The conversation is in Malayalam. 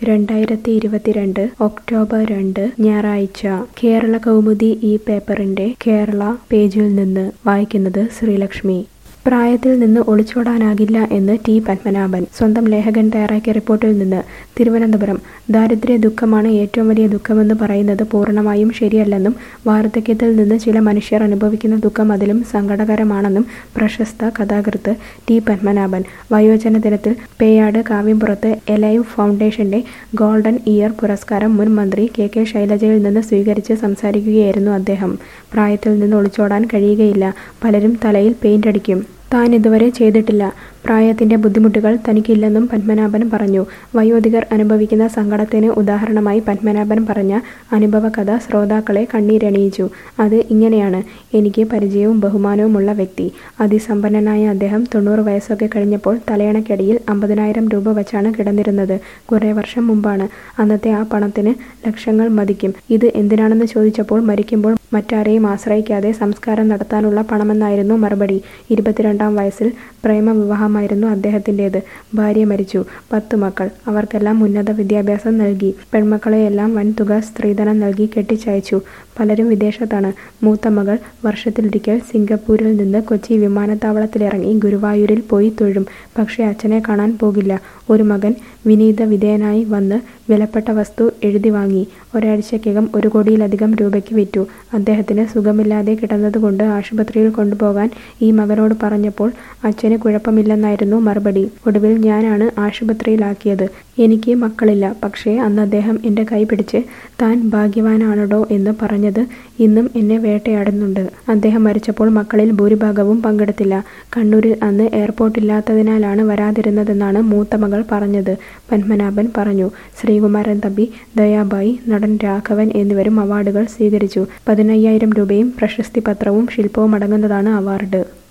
രണ്ടായിരത്തി ഇരുപത്തിരണ്ട് ഒക്ടോബർ രണ്ട് ഞായറാഴ്ച കേരള കൗമുദി ഈ പേപ്പറിന്റെ കേരള പേജിൽ നിന്ന് വായിക്കുന്നത് ശ്രീലക്ഷ്മി പ്രായത്തിൽ നിന്ന് ഒളിച്ചോടാനാകില്ല എന്ന് ടി പത്മനാഭൻ സ്വന്തം ലേഖകൻ തയ്യാറാക്കിയ റിപ്പോർട്ടിൽ നിന്ന് തിരുവനന്തപുരം ദാരിദ്ര്യ ദുഃഖമാണ് ഏറ്റവും വലിയ ദുഃഖമെന്ന് പറയുന്നത് പൂർണ്ണമായും ശരിയല്ലെന്നും വാർദ്ധക്യത്തിൽ നിന്ന് ചില മനുഷ്യർ അനുഭവിക്കുന്ന ദുഃഖം അതിലും സങ്കടകരമാണെന്നും പ്രശസ്ത കഥാകൃത്ത് ടി പത്മനാഭൻ വയോജന ദിനത്തിൽ പേയാട് കാവ്യംപുറത്ത് എലൈവ് ഫൗണ്ടേഷന്റെ ഗോൾഡൻ ഇയർ പുരസ്കാരം മുൻ മന്ത്രി കെ കെ ശൈലജയിൽ നിന്ന് സ്വീകരിച്ച് സംസാരിക്കുകയായിരുന്നു അദ്ദേഹം പ്രായത്തിൽ നിന്ന് ഒളിച്ചോടാൻ കഴിയുകയില്ല പലരും തലയിൽ പെയിന്റ് അടിക്കും താൻ ഇതുവരെ ചെയ്തിട്ടില്ല പ്രായത്തിന്റെ ബുദ്ധിമുട്ടുകൾ തനിക്കില്ലെന്നും പത്മനാഭൻ പറഞ്ഞു വയോധികർ അനുഭവിക്കുന്ന സങ്കടത്തിന് ഉദാഹരണമായി പത്മനാഭൻ പറഞ്ഞ അനുഭവ കഥ ശ്രോതാക്കളെ കണ്ണീരണിയിച്ചു അത് ഇങ്ങനെയാണ് എനിക്ക് പരിചയവും ബഹുമാനവുമുള്ള വ്യക്തി അതിസമ്പന്നനായ അദ്ദേഹം തൊണ്ണൂറ് വയസ്സൊക്കെ കഴിഞ്ഞപ്പോൾ തലയണക്കടിയിൽ അമ്പതിനായിരം രൂപ വച്ചാണ് കിടന്നിരുന്നത് കുറേ വർഷം മുമ്പാണ് അന്നത്തെ ആ പണത്തിന് ലക്ഷങ്ങൾ മതിക്കും ഇത് എന്തിനാണെന്ന് ചോദിച്ചപ്പോൾ മരിക്കുമ്പോൾ മറ്റാരെയും ആശ്രയിക്കാതെ സംസ്കാരം നടത്താനുള്ള പണമെന്നായിരുന്നു മറുപടി ഇരുപത്തിരണ്ടാം വയസ്സിൽ പ്രേമവിവാഹമായിരുന്നു അദ്ദേഹത്തിൻ്റേത് ഭാര്യ മരിച്ചു പത്ത് മക്കൾ അവർക്കെല്ലാം ഉന്നത വിദ്യാഭ്യാസം നൽകി പെൺമക്കളെയെല്ലാം വൻതുക സ്ത്രീധനം നൽകി കെട്ടിച്ചയച്ചു പലരും വിദേശത്താണ് മൂത്ത മകൾ വർഷത്തിലൊരിക്കൽ സിംഗപ്പൂരിൽ നിന്ന് കൊച്ചി വിമാനത്താവളത്തിലിറങ്ങി ഗുരുവായൂരിൽ പോയി തൊഴും പക്ഷേ അച്ഛനെ കാണാൻ പോകില്ല ഒരു മകൻ വിനീത വിധേയനായി വന്ന് വിലപ്പെട്ട വസ്തു എഴുതി വാങ്ങി ഒരാഴ്ചക്കകം ഒരു കോടിയിലധികം രൂപയ്ക്ക് വിറ്റു അദ്ദേഹത്തിന് സുഖമില്ലാതെ കിടന്നതുകൊണ്ട് ആശുപത്രിയിൽ കൊണ്ടുപോകാൻ ഈ മകനോട് പറഞ്ഞപ്പോൾ അച്ഛന് കുഴപ്പമില്ലെന്നായിരുന്നു മറുപടി ഒടുവിൽ ഞാനാണ് ആശുപത്രിയിലാക്കിയത് എനിക്ക് മക്കളില്ല പക്ഷേ അന്ന് അദ്ദേഹം എൻ്റെ കൈ പിടിച്ച് താൻ ഭാഗ്യവാനാണടോ എന്ന് പറഞ്ഞത് ഇന്നും എന്നെ വേട്ടയാടുന്നുണ്ട് അദ്ദേഹം മരിച്ചപ്പോൾ മക്കളിൽ ഭൂരിഭാഗവും പങ്കെടുത്തില്ല കണ്ണൂരിൽ അന്ന് എയർപോർട്ടില്ലാത്തതിനാലാണ് വരാതിരുന്നതെന്നാണ് മൂത്ത മകൾ പറഞ്ഞത് പത്മനാഭൻ പറഞ്ഞു ശ്രീകുമാരൻ തമ്പി ദയാബായി നടൻ രാഘവൻ എന്നിവരും അവാർഡുകൾ സ്വീകരിച്ചു പതിനയ്യായിരം രൂപയും പ്രശസ്തി പത്രവും ശില്പവും അടങ്ങുന്നതാണ് അവാർഡ്